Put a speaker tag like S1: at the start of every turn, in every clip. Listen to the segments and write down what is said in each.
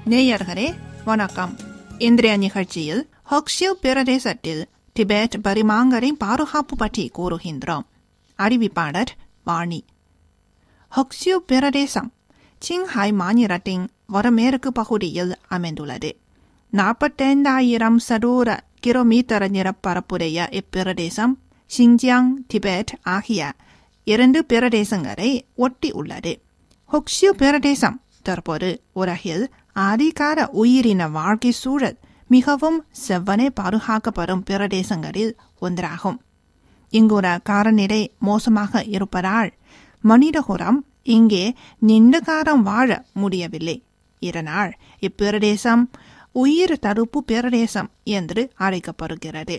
S1: நேயர்களே வணக்கம் இன்றைய நிகழ்ச்சியில் ஹொக்ஷியோ பிரதேசத்தில் டிபெட் பரிமாங்கரின் பாதுகாப்பு பற்றி கூறுகின்றோம் அறிவிப்பாளர் வாணி ஹொக்ஷியோ பிரதேசம் சிங்ஹாய் மாநிலத்தின் வடமேற்கு பகுதியில் அமைந்துள்ளது நாற்பத்தைந்தாயிரம் சதுர கிலோமீட்டர் நிலப்பரப்புடைய இப்பிரதேசம் ஷின்ஜியாங் டிபெட் ஆகிய இரண்டு பிரதேசங்களை ஒட்டி உள்ளது ஹொக்ஷியோ பிரதேசம் தற்போது உலகில் அதிகார உயிரின வாழ்க்கை சூழல் மிகவும் செவ்வனே பாதுகாக்கப்படும் பிரதேசங்களில் ஒன்றாகும் இங்குள்ள காலநிலை மோசமாக இருப்பதால் மனிதகுலம் இங்கே நீண்ட காலம் வாழ முடியவில்லை இதனால் இப்பிரதேசம் உயிர் தடுப்பு பிரதேசம் என்று அழைக்கப்படுகிறது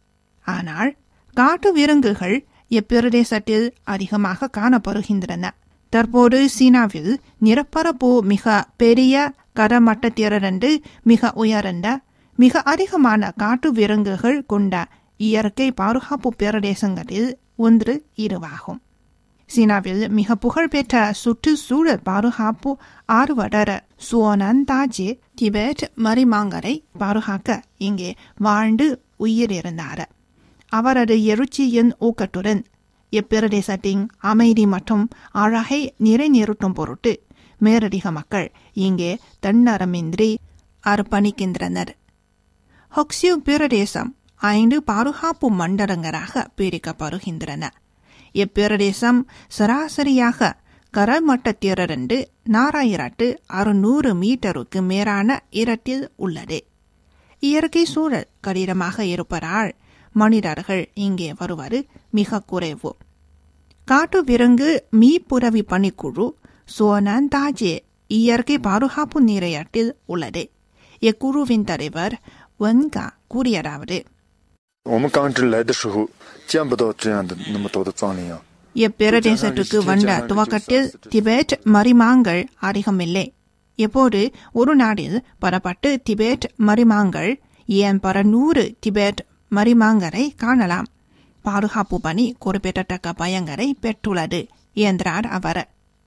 S1: ஆனால் காட்டு விலங்குகள் இப்பிரதேசத்தில் அதிகமாக காணப்படுகின்றன தற்போது சீனாவில் நிலப்பரப்பு மிக பெரிய கடமட்டத்திலிருந்து மிக உயர்ந்த மிக அதிகமான காட்டு விலங்குகள் கொண்ட இயற்கை பாதுகாப்பு பிரதேசங்களில் ஒன்று இதுவாகும் சீனாவில் மிக புகழ்பெற்ற சுற்றுச்சூழல் பாதுகாப்பு ஆர்வலர் சுவனன் தாஜே திபெத் மரிமாங்கரை பாதுகாக்க இங்கே வாழ்ந்து உயிரிழந்தார் அவரது எழுச்சியின் ஊக்கத்துடன் இப்பிரதேசத்தின் அமைதி மற்றும் அழகை நிறைநிறுத்தும் பொருட்டு மேலதிக மக்கள் இங்கே தன்னரமின்றி அர்ப்பணிக்கின்றனர் ஹொக்சியூ பிரதேசம் ஐந்து பாதுகாப்பு மண்டலங்களாக பிரிக்கப்படுகின்றன இப்பிரதேசம் சராசரியாக கடல்மட்டத்திலிருந்து நாலாயிரத்து அறுநூறு மீட்டருக்கு மேலான இடத்தில் உள்ளது இயற்கை சூழல் கடினமாக இருப்பதால் மனிதர்கள் இங்கே வருவது மிக குறைவு காட்டு விலங்கு மீப்புறவி பணிக்குழு சோனன் தாஜே இயற்கை பாதுகாப்பு நிலையத்தில் உள்ளது இக்குழுவின் தலைவர் வென்கா கூறியதாவது
S2: 我们刚这来的时候，见不到这样的那么多的藏羚羊。
S1: இப்பிரதேசத்துக்கு வந்த துவக்கத்தில் திபெத் மரிமாங்கள் அதிகமில்லை எப்போது ஒரு நாடில் பரப்பட்டு திபெத் மரிமாங்கள் ஏன் பல நூறு திபெத் மரிமாங்கரை காணலாம் பாதுகாப்பு பணி குறிப்பிடத்தக்க பயங்கரை பெற்றுள்ளது என்றார் அவர்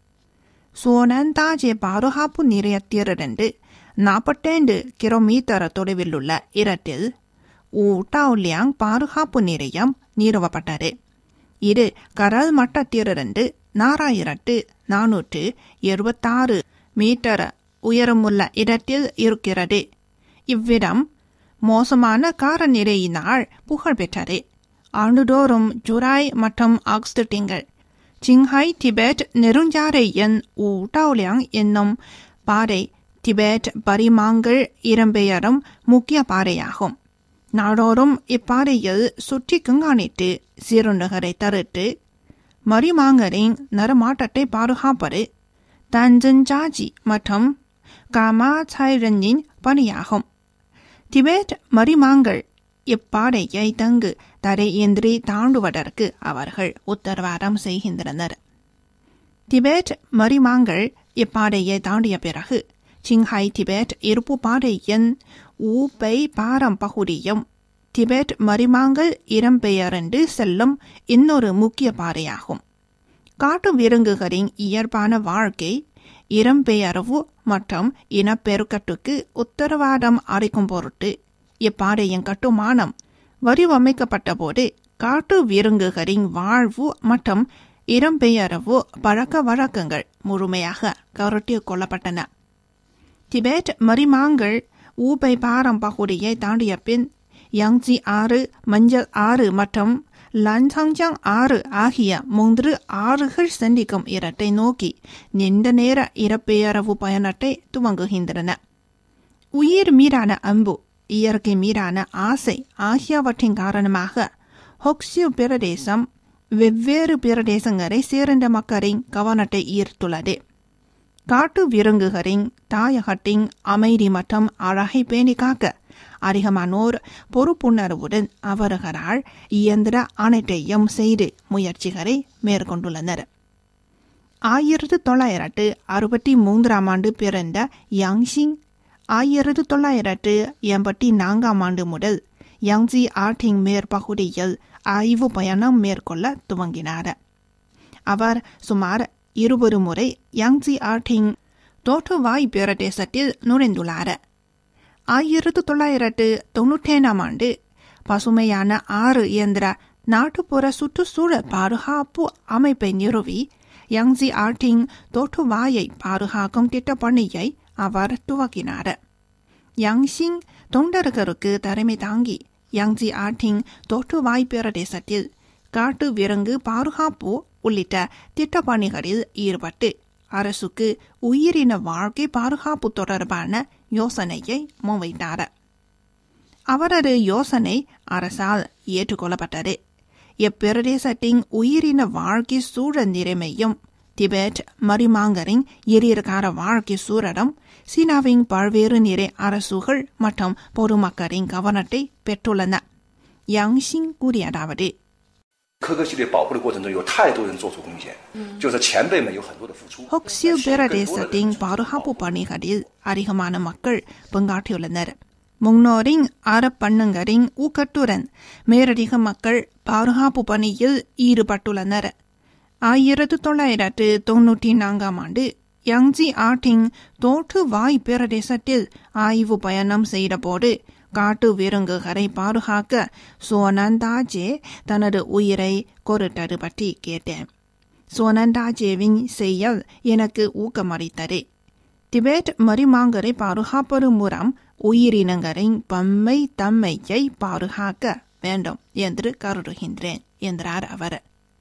S1: சோனன் தாஜே பாதுகாப்பு நிலையத்திலிருந்து நாற்பத்தைந்து கிலோமீட்டர் தொலைவில் உள்ள இடத்தில் ஊட்டாவ்லியாங் பாதுகாப்பு நிலையம் நிறுவப்பட்டது இது கடல் மட்டத்திலிருந்து நாலாயிரத்து நானூற்று எழுபத்தாறு மீட்டர் உயரமுள்ள இடத்தில் இருக்கிறது இவ்விடம் மோசமான காலநிலையினால் புகழ்பெற்றது ஆண்டுதோறும் ஜூலை மற்றும் ஆகஸ்ட் திங்கள் சிங்ஹாய் திபெத் நெருஞ்சாலை எண் ஊட்டாவ்லியாங் என்னும் பாறை திபெத் பரிமாங்கள் இடம்பெயரும் முக்கிய பாறையாகும் நாடோறும் இப்பாறையில் சுற்றி கண்காணித்து சீருண்டுகளை தடுத்து மரிமாங்கரின் நரமாட்டத்தை பாதுகாப்பது தஞ்சஞ்சாஜி மற்றும் காமாச்சாயரனின் பணியாகும் திபெத் மரிமாங்கள் இப்பாறையை தங்கு தரையின்றி தாண்டுவதற்கு அவர்கள் உத்தரவாதம் செய்கின்றனர் திபெத் மரிமாங்கள் இப்பாதையை தாண்டிய பிறகு சிங்ஹாய் திபெத் இருப்பு பாதையின் ஊபை பாரம் பகுதியும் திபெத் மரிமாங்கள் இடம்பெயர்ந்து செல்லும் இன்னொரு முக்கிய பாதையாகும் காட்டு விலங்குகளின் இயல்பான வாழ்க்கை இடம்பெயர்வு மற்றும் இனப்பெருக்கத்துக்கு உத்தரவாதம் அளிக்கும் பொருட்டு இப்பாதையின் கட்டுமானம் வடிவமைக்கப்பட்ட போது காட்டு விலங்குகளின் வாழ்வு மற்றும் இடம்பெயர்வு பழக்க வழக்கங்கள் முழுமையாக கருத்தில் கொள்ளப்பட்டன திபெத் மரிமாங்கள் ஊபை பாரம் பகுதியை தாண்டிய பின் யாங்ஜி ஆறு மஞ்சள் ஆறு மற்றும் லன்சாங்ஜாங் ஆறு ஆகிய மூன்று ஆறுகள் சந்திக்கும் இடத்தை நோக்கி நீண்ட நேர இடப்பெயர்வு பயணத்தை துவங்குகின்றன உயிர் மீதான அன்பு இயற்கை மீதான ஆசை ஆகியவற்றின் காரணமாக ஹொக்சியூ பிரதேசம் வெவ்வேறு பிரதேசங்களை சேர்ந்த மக்களின் கவனத்தை ஈர்த்துள்ளது காட்டு விலங்குகளின் தாயகத்தின் அமைதி மற்றும் அழகை பேணி காக்க அதிகமானோர் பொறுப்புணர்வுடன் அவர்களால் இயந்திர அனைத்தையும் செய்து முயற்சிகளை மேற்கொண்டுள்ளனர் ஆயிரத்து தொள்ளாயிரத்து அறுபத்தி மூன்றாம் ஆண்டு பிறந்த யாங்ஷிங் ஆயிரத்து தொள்ளாயிரத்து எண்பத்தி நான்காம் ஆண்டு முதல் யாங்ஜி ஆற்றின் மேற்பகுதியில் ஆய்வு பயணம் மேற்கொள்ள துவங்கினார் அவர் சுமார் இருபது முறை யாங்ஜி ஆற்றின் தோற்றுவாய் பிரதேசத்தில் நுழைந்துள்ளார் ஆயிரத்து தொள்ளாயிரத்து தொன்னூற்றேழாம் ஆண்டு பசுமையான ஆறு என்ற நாட்டுப்புற சுற்றுச்சூழல் பாதுகாப்பு அமைப்பை நிறுவி யங்ஜி ஆற்றின் தோற்றுவாயை பாதுகாக்கும் திட்டப்பணியை அவர் துவக்கினார் யாங்சிங் தொண்டர்களுக்கு தலைமை தாங்கி யாங்ஜி ஆற்றின் தோற்றுவாய் பிரதேசத்தில் காட்டு விலங்கு பாதுகாப்பு உள்ளிட்ட திட்டப்பணிகளில் ஈடுபட்டு அரசுக்கு உயிரின வாழ்க்கை பாதுகாப்பு தொடர்பான யோசனையை முன்வைத்தார் அவரது யோசனை அரசால் ஏற்றுக்கொள்ளப்பட்டது இப்பிரதேசத்தின் உயிரின வாழ்க்கை சூழல் நிலைமையும் திபெத் மரிமாங்கரின் எதிர்கால வாழ்க்கை சூழலும் சீனாவின் பல்வேறு நிறை அரசுகள் மற்றும் பொதுமக்களின் கவனத்தை பெற்றுள்ளன யாங்சிங் கூறியதாவது
S3: 科科系列保护的过程中，有太多人做出贡献，就是前辈们有很多的付出。
S1: ஹொக்சில் பிரதேசத்தின் பாதுகாப்பு பணிகளில் அதிகமான மக்கள் பங்காற்றியுள்ளனர் முன்னோரின் அறப்பண்ணங்களின் ஊக்கத்துடன் மேலதிக மக்கள் பாதுகாப்பு பணியில் ஈடுபட்டுள்ளனர் ஆயிரத்து தொள்ளாயிரத்து தொன்னூற்றி நான்காம் ஆண்டு யாங்ஜி ஆற்றின் தோற்று வாய் பிரதேசத்தில் ஆய்வு பயணம் செய்தபோது காட்டு விலங்குகளை பாதுகாக்க சோனந்தாஜே தனது உயிரை கொடுத்தது பற்றி கேட்டேன் சோனந்தாஜேவின் செயல் எனக்கு ஊக்கமளித்தது திபெத் மரிமாங்கரை பாதுகாப்பது மூலம் உயிரினங்களின் பன்மை தன்மையை பாதுகாக்க வேண்டும் என்று கருதுகின்றேன் என்றார் அவர்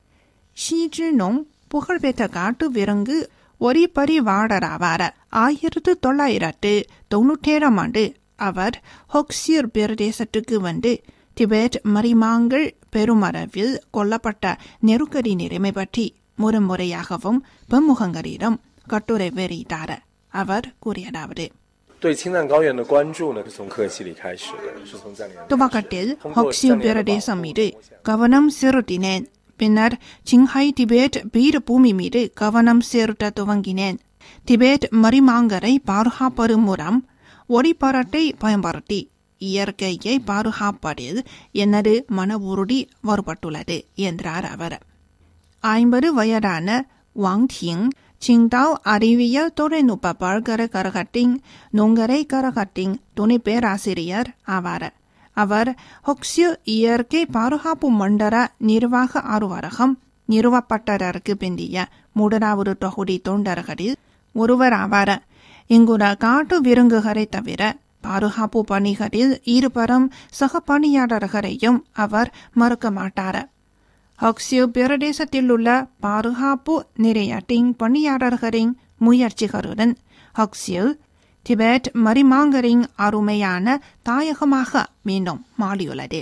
S1: ஷீஜினோங் புகழ்பெற்ற காட்டு விலங்கு ஒளிப்பரிவாளராவார் ஆயிரத்து தொள்ளாயிரத்து தொன்னூற்றேழாம் ஆண்டு அவர் ஹொக்சியர் பிரதேசத்துக்கு வந்து திபெத் மரிமாங்கள் பெருமளவில் கொல்லப்பட்ட நெருக்கடி நிலைமை பற்றி முறைமுறையாகவும் பன்முகங்களிடம் கட்டுரை வெளியிட்டார் அவர் கூறியதாவது
S4: 对青藏高原的关注呢，是从克西里开始的，是从藏联。
S1: துவக்கத்தில் ஹொக்சியோ பிரதேசம் மீது கவனம் செலுத்தினேன் பின்னர் சிங்ஹாய் திபெத் பீரபூமி மீது கவனம் செலுத்த துவங்கினேன் திபெத் மரிமாங்கரை பாதுகாப்பது மூலம் ஒளிப்பரட்டை பயன்படுத்தி இயற்கையை பாதுகாப்பதில் எனது மன உறுதி வருபட்டுள்ளது என்றார் அவர் ஐம்பது வயதான வாங் திங் சிங்டாவ் அறிவியல் தொழில்நுட்ப பல்கலைக்கழகத்தின் நுங்கரை கழகத்தின் துணை பேராசிரியர் ஆவார் அவர் ஹொக்சியோ இயற்கை பாதுகாப்பு மண்டல நிர்வாக அலுவலகம் நிறுவப்பட்டதற்கு பிந்தைய மூன்றாவது தொகுதி தொண்டர்களில் ஒருவர் ஆவார் இங்குள்ள காட்டு விலங்குகளை தவிர பாதுகாப்பு பணிகளில் ஈடுபடும் சக பணியாளர்களையும் அவர் மறுக்க மாட்டார் ஹக்சியோ பிரதேசத்தில் உள்ள பாதுகாப்பு நிலையத்தின் பணியாளர்களின் முயற்சிகளுடன் ஹக்சியோ திபெத் மரிமாங்கரின் அருமையான தாயகமாக மீண்டும் மாறியுள்ளது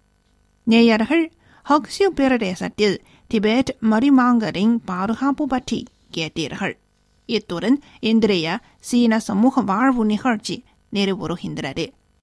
S1: நேயர்கள் ஹக்சியோ பிரதேசத்தில் திபெத் மரிமாங்கரின் பாதுகாப்பு பற்றி கேட்டீர்கள் இத்துடன் இன்றைய சீன சமூக வாழ்வு நிகழ்ச்சி நிறைவுறுகின்றது